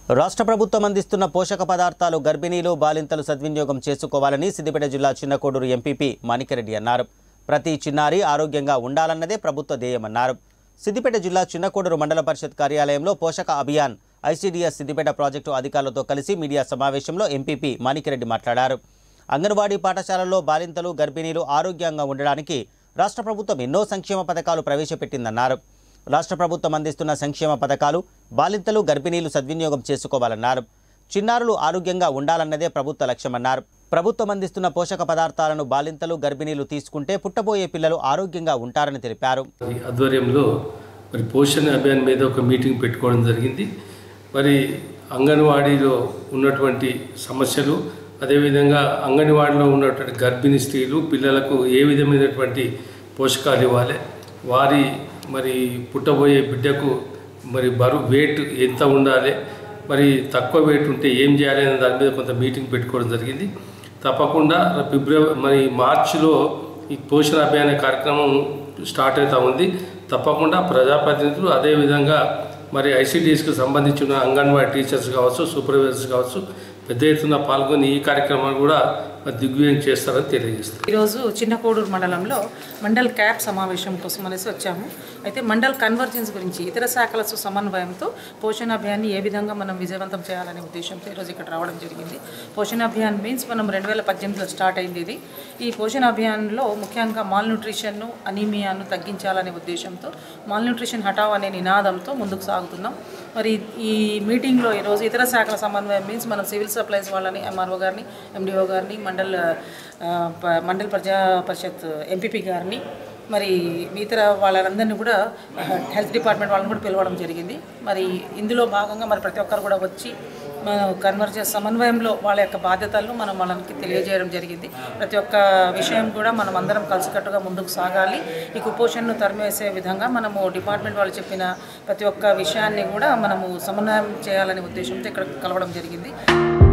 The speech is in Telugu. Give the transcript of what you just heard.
రాష్ట్ర ప్రభుత్వం అందిస్తున్న పోషక పదార్థాలు గర్భిణీలు బాలింతలు సద్వినియోగం చేసుకోవాలని సిద్దిపేట జిల్లా చిన్నకోడూరు ఎంపీపీ మాణిక్యరెడ్డి అన్నారు ప్రతి చిన్నారి ఆరోగ్యంగా ఉండాలన్నదే ప్రభుత్వ ధ్యేయమన్నారు సిద్దిపేట జిల్లా చిన్నకోడూరు మండల పరిషత్ కార్యాలయంలో పోషక అభియాన్ ఐసీడీఎస్ సిద్దిపేట ప్రాజెక్టు అధికారులతో కలిసి మీడియా సమావేశంలో ఎంపీపీ మాణిక్యరెడ్డి మాట్లాడారు అంగన్వాడీ పాఠశాలల్లో బాలింతలు గర్భిణీలు ఆరోగ్యంగా ఉండడానికి రాష్ట్ర ప్రభుత్వం ఎన్నో సంక్షేమ పథకాలు ప్రవేశపెట్టిందన్నారు రాష్ట్ర ప్రభుత్వం అందిస్తున్న సంక్షేమ పథకాలు బాలింతలు గర్భిణీలు సద్వినియోగం చేసుకోవాలన్నారు చిన్నారులు ఆరోగ్యంగా ఉండాలన్నదే ప్రభుత్వ లక్ష్యమన్నారు ప్రభుత్వం అందిస్తున్న పోషక పదార్థాలను బాలింతలు గర్భిణీలు తీసుకుంటే పుట్టబోయే పిల్లలు ఆరోగ్యంగా ఉంటారని తెలిపారు మరి ఆధ్వర్యంలో మరి పోషణ అభియాన్ మీద ఒక మీటింగ్ పెట్టుకోవడం జరిగింది మరి అంగన్వాడీలో ఉన్నటువంటి సమస్యలు అదేవిధంగా అంగన్వాడీలో ఉన్నటువంటి గర్భిణీ స్త్రీలు పిల్లలకు ఏ విధమైనటువంటి పోషకాలు ఇవ్వాలి వారి మరి పుట్టబోయే బిడ్డకు మరి బరువు వెయిట్ ఎంత ఉండాలి మరి తక్కువ వెయిట్ ఉంటే ఏం చేయాలి అనే దాని మీద కొంత మీటింగ్ పెట్టుకోవడం జరిగింది తప్పకుండా ఫిబ్రవరి మరి మార్చిలో ఈ పోషణ అభియాన కార్యక్రమం స్టార్ట్ అవుతూ ఉంది తప్పకుండా ప్రజాప్రతినిధులు అదేవిధంగా మరి ఐసీడీఎస్కి సంబంధించిన అంగన్వాడీ టీచర్స్ కావచ్చు సూపర్వైజర్స్ కావచ్చు పెద్ద ఎత్తున పాల్గొని ఈ కార్యక్రమాన్ని కూడా మరి దిగ్విజయం చేస్తారని తెలియజేస్తారు ఈరోజు చిన్న కోడూరు మండలంలో మండల్ క్యాప్ సమావేశం కోసం అనేసి వచ్చాము అయితే మండల్ కన్వర్జెన్స్ గురించి ఇతర శాఖల సు- సమన్వయంతో పోషణ అభియాన్ని ఏ విధంగా మనం విజయవంతం చేయాలనే ఉద్దేశంతో ఈరోజు ఇక్కడ రావడం జరిగింది పోషణ అభియాన్ మీన్స్ మనం రెండు వేల పద్దెనిమిదిలో స్టార్ట్ అయింది ఇది ఈ పోషణ అభియాన్లో ముఖ్యంగా మాల్ న్యూట్రిషన్ను అనీమియాను తగ్గించాలనే ఉద్దేశంతో మాల్ న్యూట్రిషన్ హటావ్ అనే నినాదంతో ముందుకు సాగుతున్నాం మరి ఈ మీటింగ్లో ఈరోజు ఇతర శాఖల సమన్వయం మీన్స్ మనం సివిల్ సప్లైస్ వాళ్ళని ఎంఆర్ఓ గారిని ఎండిఓ గారిని మండల్ ఆ, ప- మండల్ ప్రజా పరిషత్ ఎంపీపీ గారిని మరి ఇతర వాళ్ళందరినీ కూడా ఆ, హెల్త్ డిపార్ట్మెంట్ వాళ్ళని కూడా పిలవడం జరిగింది మరి ఇందులో భాగంగా మరి ప్రతి ఒక్కరు కూడా వచ్చి మనం కన్వర్జ సమన్వయంలో వాళ్ళ యొక్క బాధ్యతలను మనం వాళ్ళకి తెలియజేయడం జరిగింది ప్రతి ఒక్క విషయం కూడా మనం అందరం కలిసికట్టుగా ముందుకు సాగాలి ఈ కుపోషణను తరిమేసే విధంగా మనము డిపార్ట్మెంట్ వాళ్ళు చెప్పిన ప్రతి ఒక్క విషయాన్ని కూడా మనము సమన్వయం చేయాలనే ఉద్దేశంతో ఇక్కడ కలవడం జరిగింది